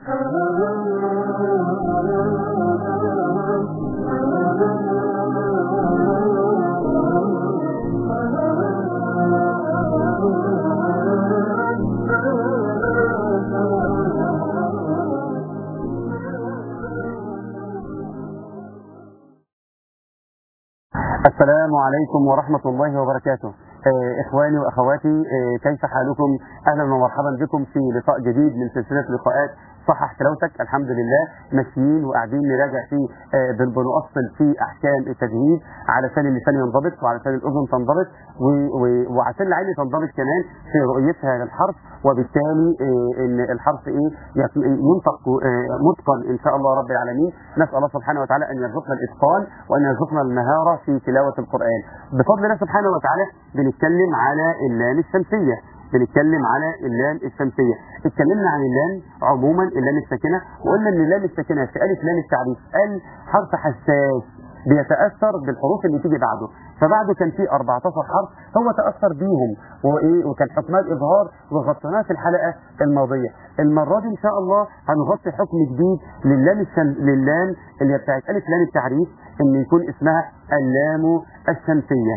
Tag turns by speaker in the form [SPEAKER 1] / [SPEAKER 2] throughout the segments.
[SPEAKER 1] السلام عليكم ورحمة الله وبركاته آه، إخواني وأخواتي آه، كيف حالكم أهلا ومرحبا بكم في لقاء جديد من سلسلة لقاءات صحح تلاوتك الحمد لله ماشيين وقاعدين نراجع في آه، بن- بنؤصل في أحكام التجهيز علشان اللسان ينضبط وعلشان الأذن تنضبط و- و- وعشان العين تنضبط كمان في رؤيتها للحرف وبالتالي آه، ان الحرف ايه يت- ينطق آه، متقن ان شاء الله رب العالمين نسال الله سبحانه وتعالى ان يرزقنا الاتقان وان يرزقنا المهاره في تلاوه القران بفضل الله سبحانه وتعالى بنتكلم على اللام الشمسيه بنتكلم على اللام الشمسيه اتكلمنا عن اللام عموما اللام الساكنه وقلنا ان اللام الساكنه في الف لام التعريف ال حرف حساس بيتاثر بالحروف اللي تيجي بعده فبعده كان في 14 حرف هو تاثر بيهم وايه وكان حكمها الاظهار وغطيناه في الحلقه الماضيه المره دي ان شاء الله هنغطي حكم جديد للام الشم... للام اللي هي بتاعت الف لام التعريف ان يكون اسمها اللام الشمسيه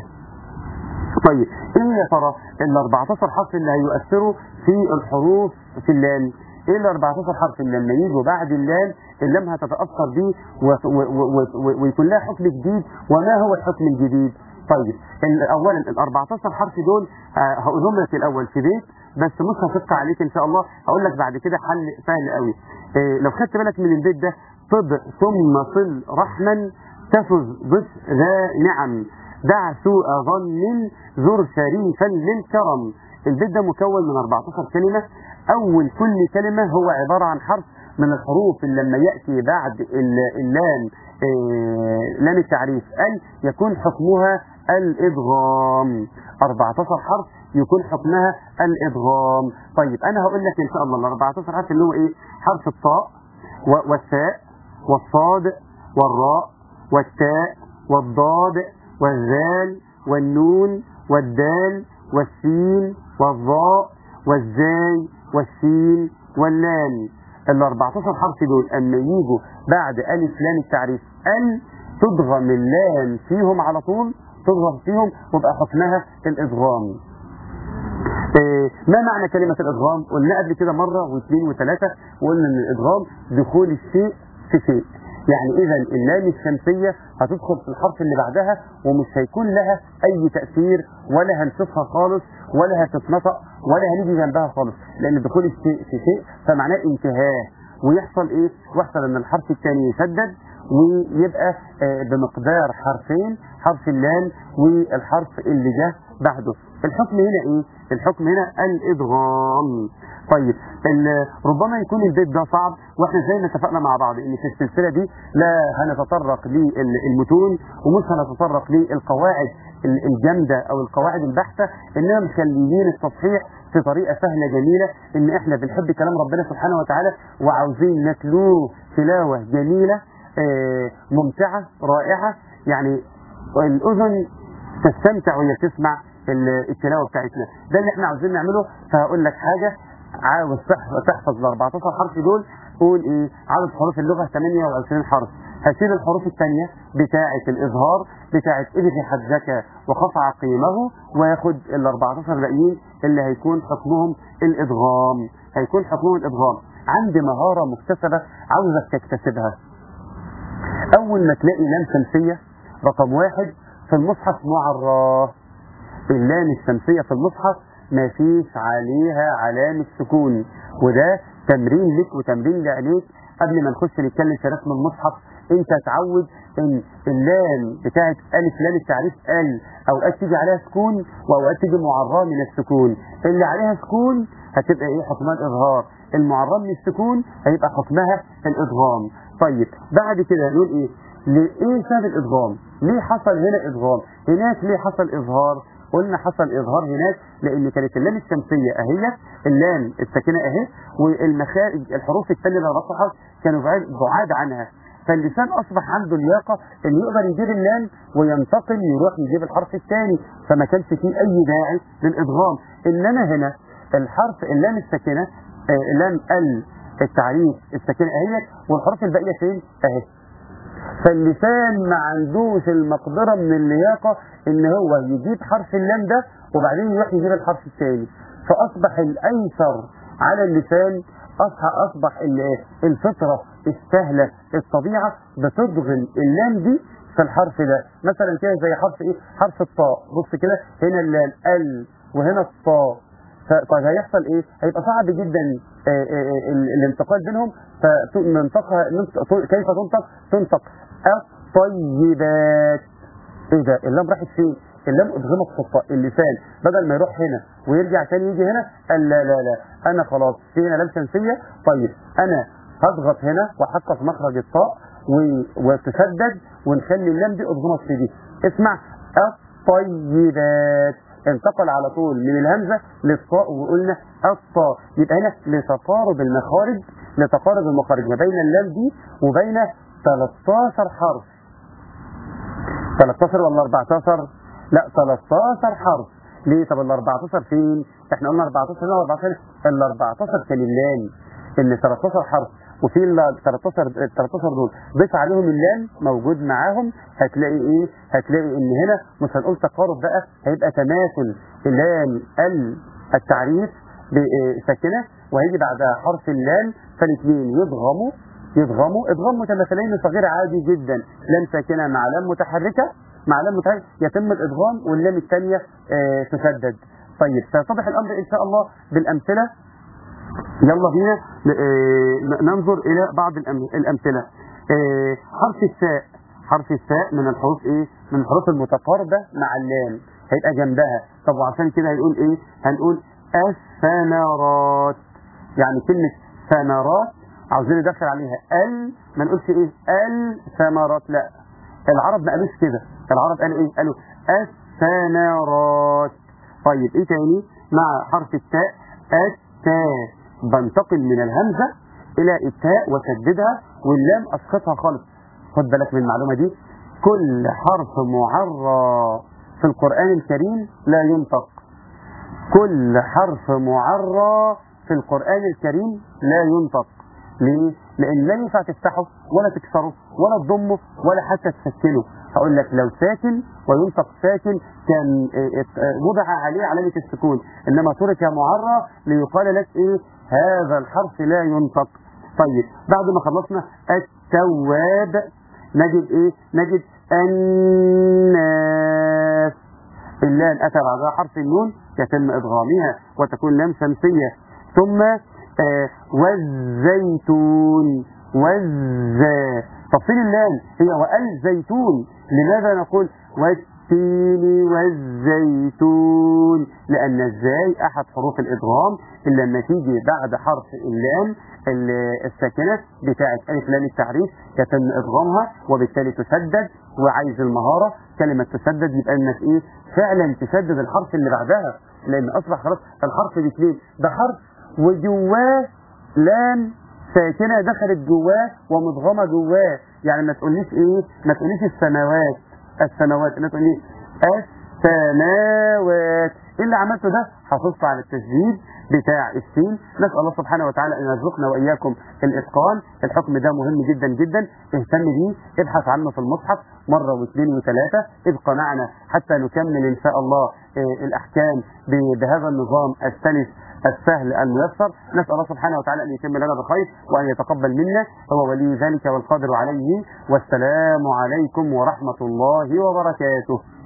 [SPEAKER 1] طيب ايه يا ترى ال 14 حرف اللي هيؤثروا في الحروف في اللام ايه ال 14 حرف اللي لما يجوا بعد اللام اللام هتتاثر بيه و- و- و- و- ويكون لها حكم جديد وما هو الحكم الجديد طيب ال- اولا ال 14 حرف دول آه، هقولهم لك الاول في بيت بس مش هشق عليك ان شاء الله هقول لك بعد كده حل سهل قوي إيه لو خدت بالك من البيت ده طب ثم صل رحما تفز ضف ذا نعم دع سوء ظن زر شريفا للكرم البيت ده مكون من 14 كلمة أول كل كلمة هو عبارة عن حرف من الحروف اللي لما يأتي بعد ال- اللام آه، لام التعريف ال يكون حكمها الإدغام 14 حرف يكون حكمها الإدغام طيب أنا هقول لك إن شاء الله ال 14 حرف اللي هو إيه حرف الطاء و- والثاء والصاد والراء والتاء والضاد والذال والنون والدال والسين والظاء والزاي والسين واللام ال 14 حرف دول اما يجوا بعد الف لام التعريف ال تضغم اللام فيهم على طول تضغم فيهم ويبقى حكمها الادغام إيه، ما معنى كلمة الإدغام؟ قلنا قبل كده مرة واثنين وثلاثة وقلنا إن الإدغام دخول الشيء في شيء. يعني إذا اللام الشمسية هتدخل في الحرف اللي بعدها ومش هيكون لها أي تأثير ولا هنشوفها خالص ولا هتتنطق ولا هنيجي جنبها خالص لأن دخول الشيء في شيء فمعناه انتهاء ويحصل إيه؟ يحصل إن الحرف الثاني يسدد ويبقى آه، بمقدار حرفين حرف اللام والحرف اللي جه بعده الحكم هنا ايه الحكم هنا الادغام طيب ال- ربما يكون البيت ده صعب واحنا زي ما اتفقنا مع بعض ان في السلسله دي لا هنتطرق للمتون ومش هنتطرق للقواعد ال- الجامده او القواعد البحته انما مخليين التصحيح في طريقه سهله جميله ان احنا بنحب كلام ربنا سبحانه وتعالى وعاوزين نتلوه تلاوه جميله آه، ممتعه رائعه يعني الاذن تستمتع وهي تسمع ال- التلاوه بتاعتنا ده اللي احنا عاوزين نعمله فهقول لك حاجه عاوز تحفظ تحفظ ال 14 حرف دول قول ايه عدد حروف اللغه 28 حرف هشيل الحروف الثانيه بتاعه الاظهار بتاعه ادغي حجك وقطع قيمه وياخد ال 14 باقيين اللي هيكون حكمهم الادغام هيكون حكمهم الادغام عندي مهاره مكتسبه عاوزك تكتسبها اول ما تلاقي لام شمسيه رقم واحد في المصحف معراه اللام الشمسيه في المصحف ما فيش عليها علامه سكون وده تمرين لك وتمرين لعينيك قبل ما نخش نتكلم في رسم المصحف انت تعود ان اللام بتاعت الف لام التعريف ال اوقات تيجي عليها سكون واوقات تيجي معراه من السكون اللي عليها سكون هتبقى ايه حكمها الاظهار المعراه من السكون هيبقى حكمها الادغام طيب بعد كده نقول ايه ليه سبب الادغام ليه حصل هنا ادغام هناك ليه حصل اظهار قلنا حصل اظهار هناك لان كانت اللام الشمسيه اهي اللام الساكنه اهي والمخارج الحروف الثانيه اللي رفعها كانوا بعاد بعاد عنها فاللسان اصبح عنده لياقه ان يقدر يجيب اللام وينتقل يروح يجيب الحرف الثاني فما كانش فيه اي داعي للادغام انما هنا الحرف اللام الساكنه آه، لام ال التعريف الساكنه اهي والحروف الباقيه فين اهي فاللسان ما عندوش المقدره من اللياقه ان هو يجيب حرف اللام ده وبعدين يروح يجيب الحرف الثاني فاصبح الايسر على اللسان اصبح اصبح ال- الفطره السهله الطبيعه بتضغم اللام دي في الحرف ده مثلا كده زي حرف ايه حرف الطاء بص كده هنا اللام ال وهنا الطاء ف- طيب هيحصل ايه هيبقى صعب جدا آه، آه، آه، ال- الانتقال بينهم فننطقها ننطق- كيف تنطق تنطق الطيبات ايه ده اللام راحت فين اللام ادغمت في الطاء اللسان بدل ما يروح هنا ويرجع تاني يجي هنا قال لا لا لا انا خلاص في هنا لام شمسيه طيب انا هضغط هنا واحطها في مخرج الطاء و- وتسدد ونخلي اللام دي ادغمت في دي اسمع الطيبات انتقل على طول من الهمزه للطاء وقلنا الطاء يبقى هنا لتقارب المخارج لتقارب المخارج ما بين اللام دي وبين 13 حرف 13 ولا 14 لا 13 حرف ليه طب ال 14 فين احنا قلنا 14 هنا و14 ال 14 كان اللام ان 13 حرف وفي ال 13 ال 13 دول ضيف عليهم اللام موجود معاهم هتلاقي ايه هتلاقي ان هنا مش هنقول تقارب بقى هيبقى تماثل اللام ال التعريف ب- ساكنه وهيجي بعدها حرف اللام فالاثنين يضغموا يضغموا ادغام متماثلين صغير عادي جدا لام ساكنه مع لام متحركه مع لام متحركه يتم الادغام واللام الثانيه آه، تسدد طيب سيتضح الامر ان شاء الله بالامثله يلا بينا آه، ننظر الى بعض الأم- الامثله آه، حرف الساء حرف الساء من الحروف ايه من الحروف المتقاربه مع اللام هيبقى جنبها طب وعشان كده هنقول ايه هنقول الثمرات يعني كلمه ثمرات عاوزين ندخل عليها ال ما نقولش ايه الثمرات لا العرب ما قالوش كده العرب قالوا ايه قالوا الثمرات طيب ايه تاني مع حرف التاء التاء بنتقل من الهمزه الى التاء وسددها واللام اسقطها خالص خد بالك من المعلومه دي كل حرف معرى في القران الكريم لا ينطق كل حرف معرى في القرآن الكريم لا ينطق ليه؟ لأن لا ينفع تفتحه ولا تكسره ولا تضمه ولا حتى تسكنه هقول لك لو ساكن وينطق ساكن كان إيه، ات- اه، وضع عليه علامة السكون إنما ترك معرى ليقال لك إيه هذا الحرف لا ينطق طيب بعد ما خلصنا التواب نجد إيه نجد الناس اللام أتى بعدها حرف النون يتم إدغامها وتكون لام شمسية ثم آه والزيتون والزا تفصيل اللام هي والزيتون لماذا نقول والتين والزيتون لأن الزاي أحد حروف الإدغام اللي لما تيجي بعد حرف اللام ال- الساكنة بتاعة ألف لام التعريف يتم إدغامها وبالتالي تسدد وعايز المهارة كلمة تسدد يبقى إنك إيه فعلا تسدد الحرف اللي بعدها لأن أصبح خلاص الحرف باثنين ده حرف وجواه لام ساكنة دخلت جواه ومدغمة جواه يعني ما تقوليش إيه ما تقوليش السماوات السماوات إنما تقولي السماوات إيه اللي عملته ده حافظت على التسديد بتاع السين نسأل الله سبحانه وتعالى أن يرزقنا وإياكم الإتقان الحكم ده مهم جدا جدا اهتم بيه ابحث عنه في المصحف مرة واثنين وثلاثة ابقى معنا حتى نكمل إن شاء الله آه، الأحكام ب- بهذا النظام السلس السهل الميسر نسأل الله سبحانه وتعالى أن يتم لنا بخير وأن يتقبل منا هو ولي ذلك والقادر عليه والسلام عليكم ورحمة الله وبركاته